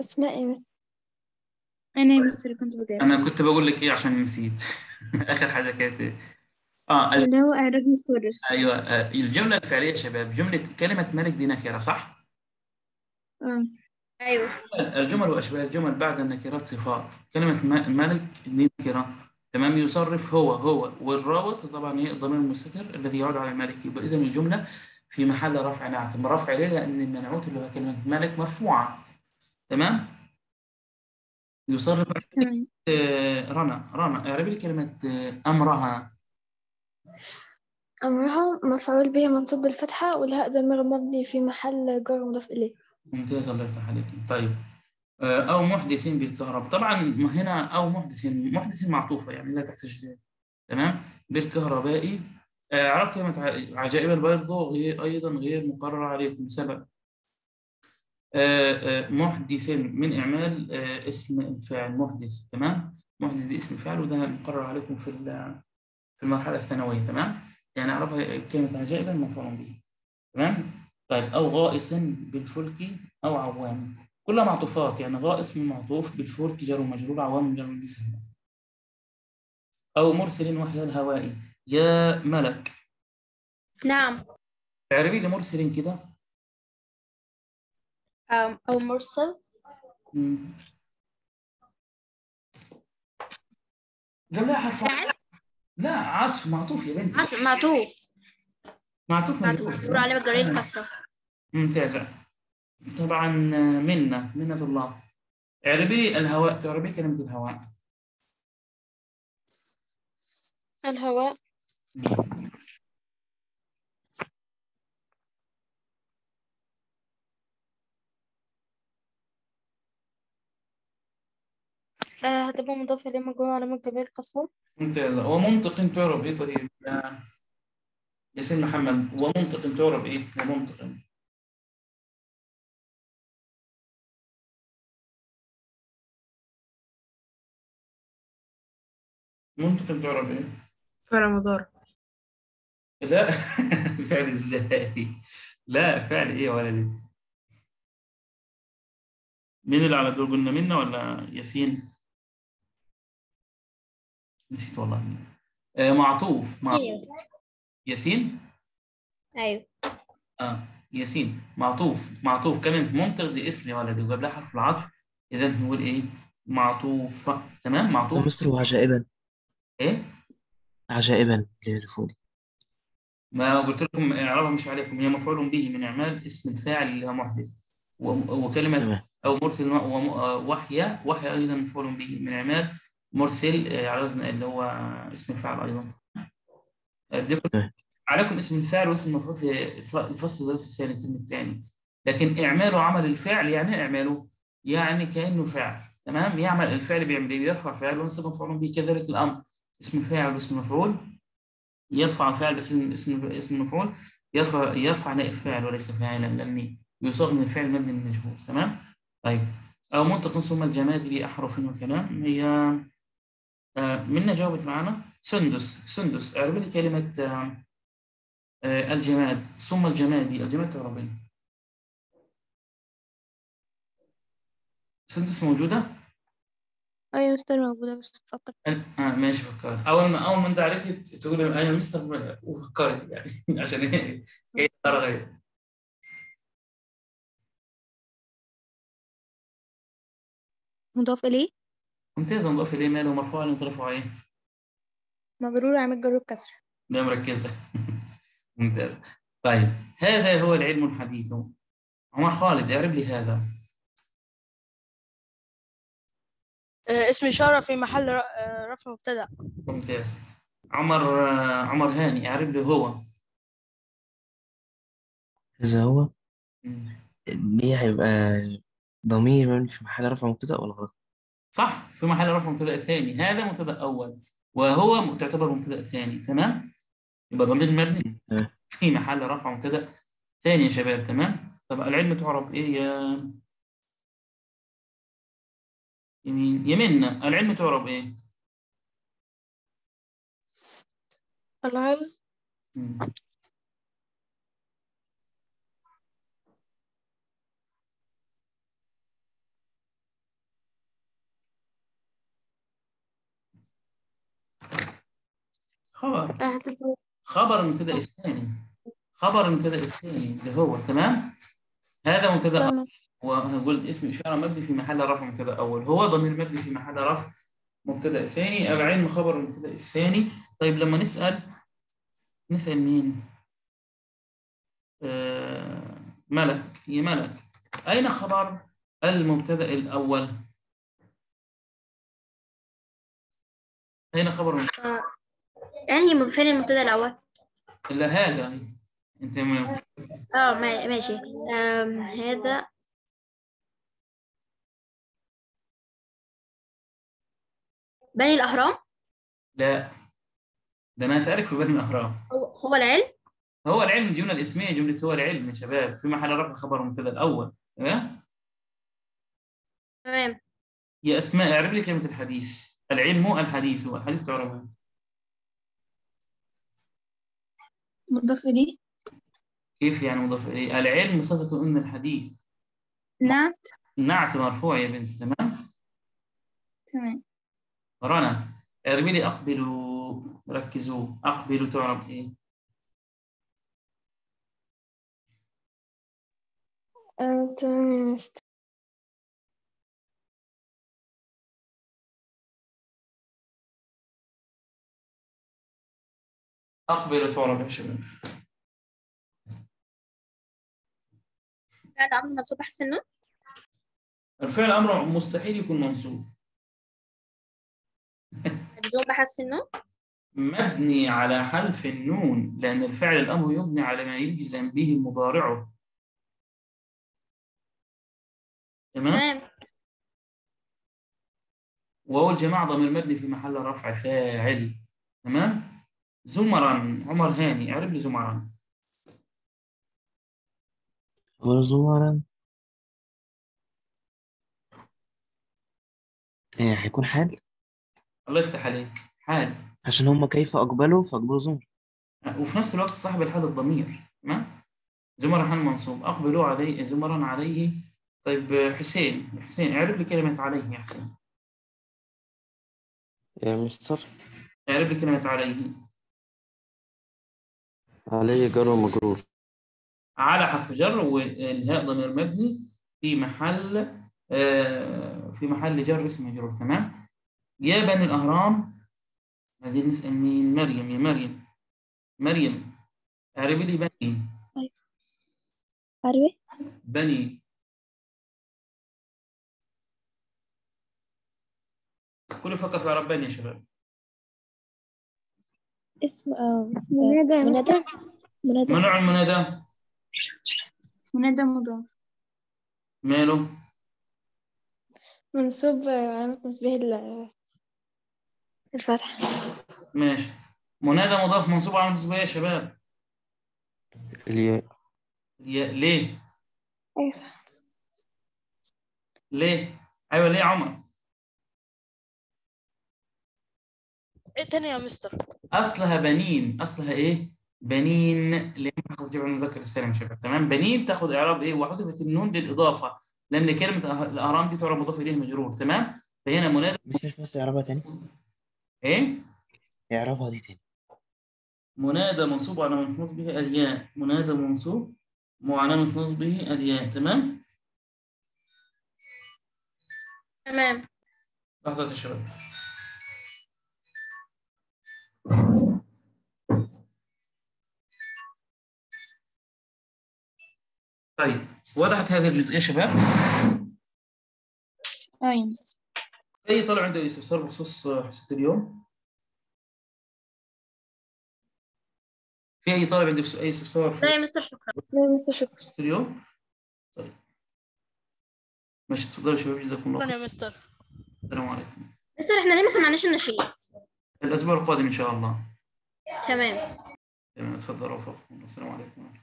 أسماء إيه أنا يا مستر كنت بجاوب انا كنت بقول لك ايه عشان نسيت اخر حاجه كانت إيه؟ اه ال- اللي هو إعراب متفرس ايوه آه، الجمله الفعليه يا شباب جمله كلمه ملك دي نكره صح اه أيوه الجمل واشباه الجمل بعد النكرات صفات كلمه م- ملك دي نكره تمام يصرف هو هو والرابط طبعا هي الضمير المستتر الذي يعود على الملك يبقى اذا الجمله في محل رفع نعت رفع ليه لان المنعوت اللي هو كلمه ملك مرفوعه تمام يصرف تمام آه، رنا رنا اعربي لي كلمه آه، امرها أمرها مفعول به منصوب بالفتحة والهاء ضمير مبني في محل جر مضاف إليه ممتاز الله يفتح عليك طيب آه، أو محدث بالكهرباء طبعا هنا أو محدث محدث معطوفة يعني لا تحتاج لها تمام بالكهرباء آه، عرفت كلمة ع- عجائب برضه غير أيضا غير مقرر عليكم سبب آه، آه، محدث من إعمال آه، اسم الفاعل محدث تمام محدث دي اسم فاعل وده مقرر عليكم في ال- في المرحلة الثانوية تمام يعني أعرفها كلمة عجائبا مفعول به تمام طيب أو غائص بالفلك أو عوام كلها معطوفات يعني غائص من معطوف بالفلك جر ومجرور عوام جر الجسم أو مرسل وحي الهوائي يا ملك نعم اعربي لي مرسل كده أم، أو مرسل مم. جاب لها حرف فعل لا عطف معطوف يا بنتي عط- معطوف معطوف معطوف مجرور مجرور عليه بجرير كسرة ممتازة طبعا منة منة الله اعربي لي الهواء تعربي كلمة الهواء الهواء آه، هتبقى مضاف إليه مجرور علامة جميع القصر ممتازة ومنطق تعرب ايه طيب يا ياسين محمد ومنطق تعرب ايه ومنطق منطق تعرب ايه في رمضان لا فعل ازاي لا فعل ايه يا ولدي مين اللي على دول قلنا منا ولا ياسين نسيت والله مين آه معطوف معطوف ياسين أيوه اه ياسين معطوف معطوف كلمة منطق دي اسم يا ولدي وجاب لها حرف العطف إذا نقول إيه معطوف تمام معطوف مستر وعجائبا إيه عجائبا للفودي ما قلت لكم إعرابها مش عليكم هي مفعول به من إعمال اسم الفاعل اللي هو محدث و- وكلمة تمام أو مرسل وم- آه، وحي وحي أيضا مفعول به من إعمال مرسل آه، على وزن اللي هو اسم الفاعل أيضا آه، دي كل- تمام. عليكم اسم الفاعل واسم المفعول في الف- الفصل الدراسي الثاني الترم الثاني لكن إعماله عمل الفعل يعني إيه إعماله يعني كأنه فعل تمام يعمل الفعل بيعمل إيه بيرفع فعل وينصب مفعول به كذلك الأمر اسم الفاعل واسم المفعول يرفع فعل بس اسم اسم المفعول يرفع يرفع نائب فاعل وليس فاعلا لأن يصاغ من الفعل مبني للمجهول تمام طيب أو منطق ثم الجماد بأحرف وكلام هي آه، منا جاوبت معنا سندس سندس اعربي لي كلمة آه، آه، الجماد ثم الجمادي الجماد تعرب ايه؟ سندس موجودة؟ أيوة مستر موجودة بس تفكر ال- اه ماشي فكرت أول ما أول ما أنت عرفت تقول أنا مستر وفكرت يعني عشان إيه؟ إيه ترى غير مضاف إليه ممتاز نضاف إليه ماله مرفوع نضيفه عليه مجرور علامة جر الكسرة ده مركزة ممتاز طيب هذا هو العلم الحديث عمر خالد اعرب لي هذا آه، اسم إشارة في محل ر- آه، رفع مبتدأ ممتاز عمر آه، عمر هاني اعرب لي هو إذا هو مم. دي هيبقى ضمير مبني في محل رفع مبتدأ ولا غلط؟ صح في محل رفع مبتدا ثاني هذا مبتدا اول وهو تعتبر مبتدا ثاني تمام يبقى ضمير مبني تمام. في محل رفع مبتدا ثاني يا شباب تمام طب العلم تعرب ايه يا يمين يمنا العلم تعرب ايه العلم مم. خبر أهدف خبر المبتدا الثاني خبر المبتدا الثاني اللي هو تمام هذا مبتدا تمام وقلت اسم إشارة مبني في محل رفع مبتدا أول هو ضمير مبني في محل رفع مبتدا ثاني العلم خبر المبتدا الثاني طيب لما نسأل نسأل مين؟ آه ملك يا ملك أين خبر المبتدا الأول؟ أين خبر المبتدأ؟ يعني من فين المبتدأ الأول؟ إلا هذا أنت ما اه ما- ماشي أم هذا بني الأهرام لا ده أنا أسألك في بني الأهرام هو هو العلم هو العلم الجملة الاسمية جملة هو العلم يا شباب في محل رفع خبر المبتدا الأول تمام؟ تمام يا أسماء اعرب لي كلمة الحديث العلم الحديث الحديث تعرفها مضاف إليه كيف يعني مضاف إليه العلم صفة من الحديث نعت نعت مرفوع يا بنت تمام تمام رنا اعربي لي أقبلوا ركزوا أقبلوا تعرب إيه آه، تمام يا مستر أقبلوا تعرب يا شباب فعل أمر منصوب بحذف النون الفعل أمر مستحيل يكون منصوب مجزوم بحذف النون مبني على حذف النون لأن الفعل الأمر يبني على ما يجزم به مضارعه تمام تمام وهو الجماعة ضمير مبني في محل رفع فاعل تمام زمرا عمر هاني اعرب لي زمرا وزمرا إيه هيكون حال الله يفتح عليك حال عشان هم كيف أقبلوا فأقبلوا زمر وفي نفس الوقت صاحب الحال الضمير تمام زمرا حال منصوب أقبلوا عليه زمرا عليه طيب حسين حسين اعرب لي كلمة عليه يا حسين يا مستر اعرب لي كلمة عليه علي جر ومجرور على حرف جر والهاء ضمير مبني في محل آه، في محل جر اسم مجرور تمام يا بني الأهرام عايزين نسأل مين مريم يا مريم مريم اعربي لي بني عربي بني كل فقط في عرب بني يا شباب اسم آه، منادى آه، منادى منادى منوع المنادى منادى مضاف ماله منصوب آه، علامة نصبه ال- الفتح ماشي منادى مضاف منصوب على نصبه يا شباب الياء يا- ليه أيوة صح ليه ايوه ليه يا عمر ايه تاني يا مستر اصلها بنين اصلها ايه بنين لان حضرتك جمع المذكر السالم يا شباب تمام بنين تاخد اعراب ايه وحذفت النون للاضافه لان كلمه أه- الاهرام دي تعرب مضاف اليه مجرور تمام فهنا منادى مستر بس إعرابها تاني ايه إعرابها دي تاني منادى منصوب على نصبه الياء منادى منصوب وعلامة نصبه الياء تمام تمام لحظة يا شباب طيب وضحت هذه الجزئية يا شباب اه يا مستر أي طالب عنده أي استفسار بخصوص حصة اليوم؟ في أي طالب عنده أي استفسار في لا يا مستر شكرا لا مستر شكرا حصة اليوم؟ طيب ماشي تفضلوا يا شباب جزاكم الله شكرا خير يا مستر السلام عليكم مستر احنا ليه ما سمعناش النشيد الأسبوع القادم إن شاء الله تمام تمام تفضلوا وفقكم السلام عليكم